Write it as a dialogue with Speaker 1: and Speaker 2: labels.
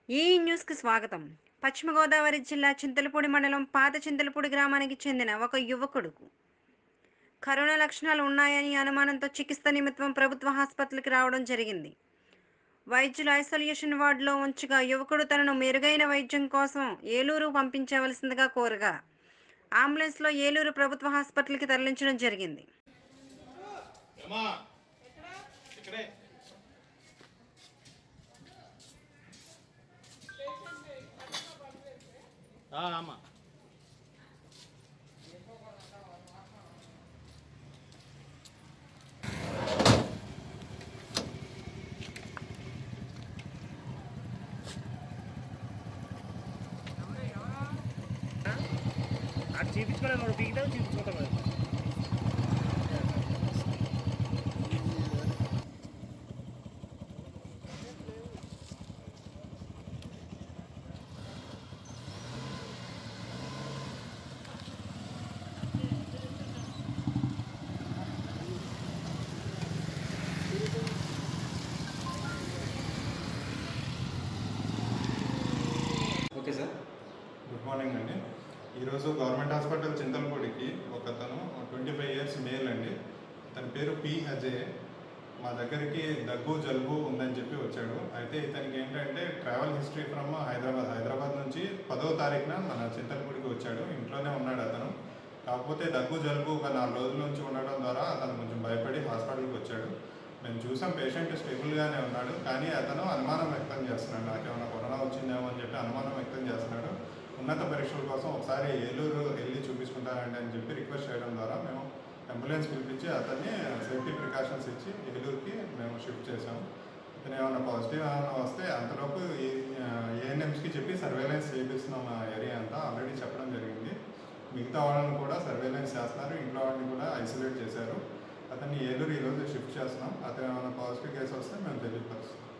Speaker 1: ఈ న్యూస్కి స్వాగతం పశ్చిమ గోదావరి జిల్లా చింతలపూడి మండలం పాత చింతలపూడి గ్రామానికి చెందిన ఒక యువకుడుకు కరోనా లక్షణాలు ఉన్నాయని అనుమానంతో చికిత్స నిమిత్తం ప్రభుత్వ ఆసుపత్రికి రావడం జరిగింది వైద్యులు ఐసోలేషన్ వార్డులో ఉంచగా యువకుడు తనను మెరుగైన వైద్యం కోసం ఏలూరు పంపించవలసిందిగా కోరగా అంబులెన్స్లో ఏలూరు ప్రభుత్వ హాస్పిటల్కి తరలించడం జరిగింది
Speaker 2: ఏమా ఇక్కడే ఆ, అమ్మా
Speaker 3: అది చూపించుకోవడం నువ్వు దిగుతావు చూపించుకుంటావు కదా.
Speaker 4: ఓకే సార్
Speaker 5: గుడ్ మార్నింగ్ అండి ఈరోజు గవర్నమెంట్ హాస్పిటల్ చింతలపూడికి ఒక అతను ట్వంటీ ఫైవ్ ఇయర్స్ మేల్ అండి తన పేరు పి అజయ్ మా దగ్గరికి దగ్గు జలుబు ఉందని చెప్పి వచ్చాడు అయితే ఇతనికి ఏంటంటే travel history from Hyderabad Hyderabad నుంచి పదవ తారీఖున మన చింతలపూడికి వచ్చాడు ఇంట్లోనే ఉన్నాడు అతను కాకపోతే దగ్గు జలుబు ఒక నాలుగు రోజుల నుంచి ఉండడం ద్వారా అతను కొంచెం భయపడి హాస్పిటల్కి వచ్చాడు మేము చూసాం పేషెంట్ స్టేబుల్గానే ఉన్నాడు కానీ అతను అనుమానం వ్యక్తం చేస్తున్నాడు నాకేమైనా కరోనా వచ్చిందేమో అని చెప్పి అనుమానం వ్యక్తం చేస్తున్నాడు ఉన్నత పరీక్షల కోసం ఒకసారి ఏలూరు వెళ్ళి చూపించుకుంటారండి అని చెప్పి రిక్వెస్ట్ చేయడం ద్వారా మేము అంబులెన్స్ పిలిపించి అతన్ని సేఫ్టీ ప్రికాషన్స్ ఇచ్చి ఏలూరుకి మేము షిఫ్ట్ చేసాము ఇతను ఏమైనా పాజిటివ్ ఏమైనా వస్తే అంతలోపు ఏఎన్ఎంస్కి చెప్పి సర్వేలెన్స్ చేపిస్తున్నాం ఆ ఏరియా అంతా ఆల్రెడీ చెప్పడం జరిగింది మిగతా వాళ్ళని కూడా సర్వేలెన్స్ చేస్తున్నారు ఇంట్లో వాళ్ళని కూడా ఐసోలేట్ చేశారు అతన్ని ఏలూరు ఈరోజు షిఫ్ట్ చేస్తున్నాం అతను ఏమైనా పాజిటివ్ కేసు వస్తే మేము తెలియపరుస్తాం